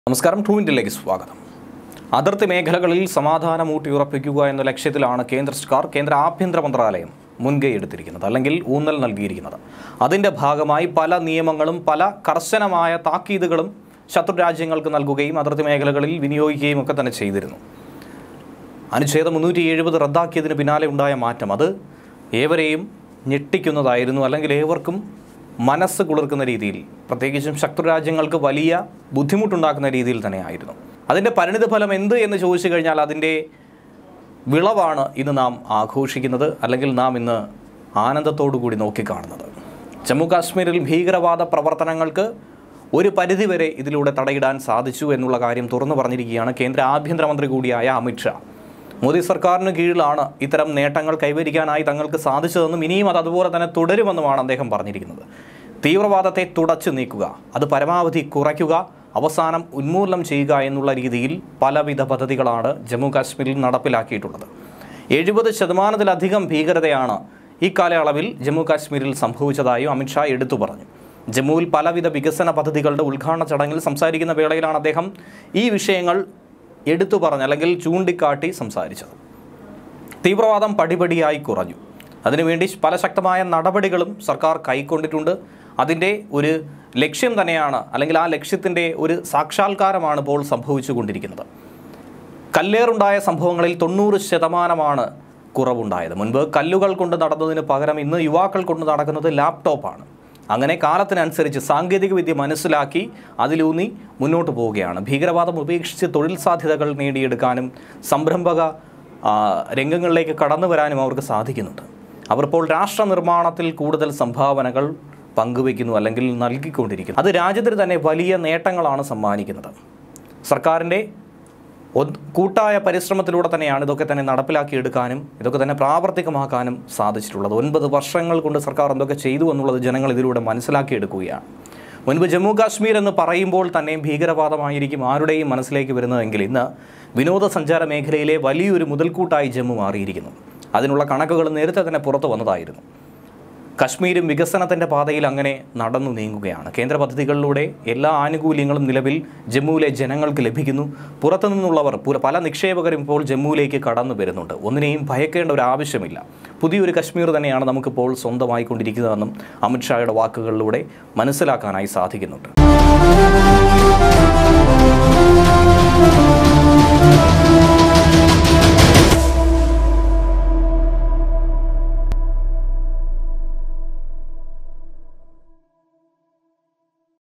നമസ്കാരം ട്രൂ ഇന്ത്യയിലേക്ക് സ്വാഗതം അതിർത്തി മേഖലകളിൽ സമാധാനം ഊട്ടിയുറപ്പിക്കുക എന്ന ലക്ഷ്യത്തിലാണ് കേന്ദ്ര സർക്കാർ കേന്ദ്ര ആഭ്യന്തര മന്ത്രാലയം മുൻകൈ എടുത്തിരിക്കുന്നത് അല്ലെങ്കിൽ ഊന്നൽ നൽകിയിരിക്കുന്നത് അതിൻ്റെ ഭാഗമായി പല നിയമങ്ങളും പല കർശനമായ താക്കീതുകളും ശത്രു രാജ്യങ്ങൾക്ക് നൽകുകയും അതിർത്തി മേഖലകളിൽ വിനിയോഗിക്കുകയും ഒക്കെ തന്നെ ചെയ്തിരുന്നു അനുച്ഛേദം മുന്നൂറ്റി എഴുപത് റദ്ദാക്കിയതിന് പിന്നാലെ ഉണ്ടായ മാറ്റം അത് ഏവരെയും ഞെട്ടിക്കുന്നതായിരുന്നു അല്ലെങ്കിൽ ഏവർക്കും മനസ്സ് കുളിർക്കുന്ന രീതിയിൽ പ്രത്യേകിച്ചും ശത്രു രാജ്യങ്ങൾക്ക് വലിയ ബുദ്ധിമുട്ടുണ്ടാക്കുന്ന രീതിയിൽ തന്നെയായിരുന്നു അതിൻ്റെ പരിണിതഫലം എന്ത് എന്ന് ചോദിച്ചു കഴിഞ്ഞാൽ അതിൻ്റെ വിളവാണ് ഇന്ന് നാം ആഘോഷിക്കുന്നത് അല്ലെങ്കിൽ നാം ഇന്ന് ആനന്ദത്തോടു കൂടി നോക്കിക്കാണുന്നത് ജമ്മു കാശ്മീരിൽ ഭീകരവാദ പ്രവർത്തനങ്ങൾക്ക് ഒരു പരിധിവരെ ഇതിലൂടെ തടയിടാൻ സാധിച്ചു എന്നുള്ള കാര്യം തുറന്നു പറഞ്ഞിരിക്കുകയാണ് കേന്ദ്ര ആഭ്യന്തരമന്ത്രി കൂടിയായ അമിത്ഷാ മോദി സർക്കാരിന് കീഴിലാണ് ഇത്തരം നേട്ടങ്ങൾ കൈവരിക്കാനായി തങ്ങൾക്ക് സാധിച്ചതെന്നും ഇനിയും അത് അതുപോലെ തന്നെ തുടരുമെന്നുമാണ് അദ്ദേഹം പറഞ്ഞിരിക്കുന്നത് തീവ്രവാദത്തെ തുടച്ചു നീക്കുക അത് പരമാവധി കുറയ്ക്കുക അവസാനം ഉന്മൂലനം ചെയ്യുക എന്നുള്ള രീതിയിൽ പലവിധ പദ്ധതികളാണ് ജമ്മു കാശ്മീരിൽ നടപ്പിലാക്കിയിട്ടുള്ളത് എഴുപത് ശതമാനത്തിലധികം ഭീകരതയാണ് ഈ കാലയളവിൽ ജമ്മു കാശ്മീരിൽ സംഭവിച്ചതായും അമിത്ഷാ എടുത്തു പറഞ്ഞു ജമ്മുവിൽ പലവിധ വികസന പദ്ധതികളുടെ ഉദ്ഘാടന ചടങ്ങിൽ സംസാരിക്കുന്ന വേളയിലാണ് അദ്ദേഹം ഈ വിഷയങ്ങൾ എടുത്തു പറഞ്ഞ് അല്ലെങ്കിൽ ചൂണ്ടിക്കാട്ടി സംസാരിച്ചത് തീവ്രവാദം പടിപടിയായി കുറഞ്ഞു അതിനുവേണ്ടി പല ശക്തമായ നടപടികളും സർക്കാർ കൈക്കൊണ്ടിട്ടുണ്ട് അതിൻ്റെ ഒരു ലക്ഷ്യം തന്നെയാണ് അല്ലെങ്കിൽ ആ ലക്ഷ്യത്തിൻ്റെ ഒരു സാക്ഷാത്കാരമാണ് ഇപ്പോൾ സംഭവിച്ചുകൊണ്ടിരിക്കുന്നത് കല്ലേറുണ്ടായ സംഭവങ്ങളിൽ തൊണ്ണൂറ് ശതമാനമാണ് കുറവുണ്ടായത് മുൻപ് കല്ലുകൾ കൊണ്ട് നടന്നതിന് പകരം ഇന്ന് യുവാക്കൾ കൊണ്ട് നടക്കുന്നത് ലാപ്ടോപ്പാണ് അങ്ങനെ കാലത്തിനനുസരിച്ച് സാങ്കേതികവിദ്യ മനസ്സിലാക്കി അതിലൂന്നി മുന്നോട്ട് പോവുകയാണ് ഭീകരവാദം ഉപേക്ഷിച്ച് തൊഴിൽ സാധ്യതകൾ നേടിയെടുക്കാനും സംരംഭക ആ, രംഗങ്ങളിലേക്ക് കടന്നു വരാനും അവർക്ക് സാധിക്കുന്നുണ്ട് അവർ ഇപ്പോൾ രാഷ്ട്ര നിർമ്മാണത്തിൽ കൂടുതൽ സംഭാവനകൾ പങ്കുവയ്ക്കുന്നു അല്ലെങ്കിൽ നൽകിക്കൊണ്ടിരിക്കുന്നു അത് രാജ്യത്തിന് തന്നെ വലിയ നേട്ടങ്ങളാണ് സമ്മാനിക്കുന്നത് സർക്കാരിൻ്റെ ഒന്ന് കൂട്ടായ പരിശ്രമത്തിലൂടെ തന്നെയാണ് ഇതൊക്കെ തന്നെ നടപ്പിലാക്കിയെടുക്കാനും ഇതൊക്കെ തന്നെ പ്രാവർത്തികമാക്കാനും സാധിച്ചിട്ടുള്ളത് ഒൻപത് വർഷങ്ങൾ കൊണ്ട് സർക്കാർ എന്തൊക്കെ ചെയ്തു എന്നുള്ളത് ജനങ്ങൾ ഇതിലൂടെ മനസ്സിലാക്കിയെടുക്കുകയാണ് മുൻപ് ജമ്മു കാശ്മീർ എന്ന് പറയുമ്പോൾ തന്നെ ഭീകരവാദമായിരിക്കും ആരുടെയും മനസ്സിലേക്ക് വരുന്നതെങ്കിൽ ഇന്ന് വിനോദസഞ്ചാര മേഖലയിലെ വലിയൊരു മുതൽക്കൂട്ടായി ജമ്മു മാറിയിരിക്കുന്നു അതിനുള്ള കണക്കുകൾ നേരത്തെ തന്നെ പുറത്തു വന്നതായിരുന്നു കശ്മീരും വികസനത്തിൻ്റെ പാതയിൽ അങ്ങനെ നടന്നു നീങ്ങുകയാണ് കേന്ദ്ര പദ്ധതികളിലൂടെ എല്ലാ ആനുകൂല്യങ്ങളും നിലവിൽ ജമ്മുവിലെ ജനങ്ങൾക്ക് ലഭിക്കുന്നു പുറത്തു നിന്നുള്ളവർ പുര- പല നിക്ഷേപകരും ഇപ്പോൾ ജമ്മുവിലേക്ക് കടന്നു വരുന്നുണ്ട് ഒന്നിനെയും ഭയക്കേണ്ട ഒരു ആവശ്യമില്ല പുതിയൊരു കശ്മീർ തന്നെയാണ് നമുക്കിപ്പോൾ സ്വന്തമായിക്കൊണ്ടിരിക്കുന്നതെന്നും അമിത്ഷായുടെ വാക്കുകളിലൂടെ മനസ്സിലാക്കാനായി സാധിക്കുന്നുണ്ട്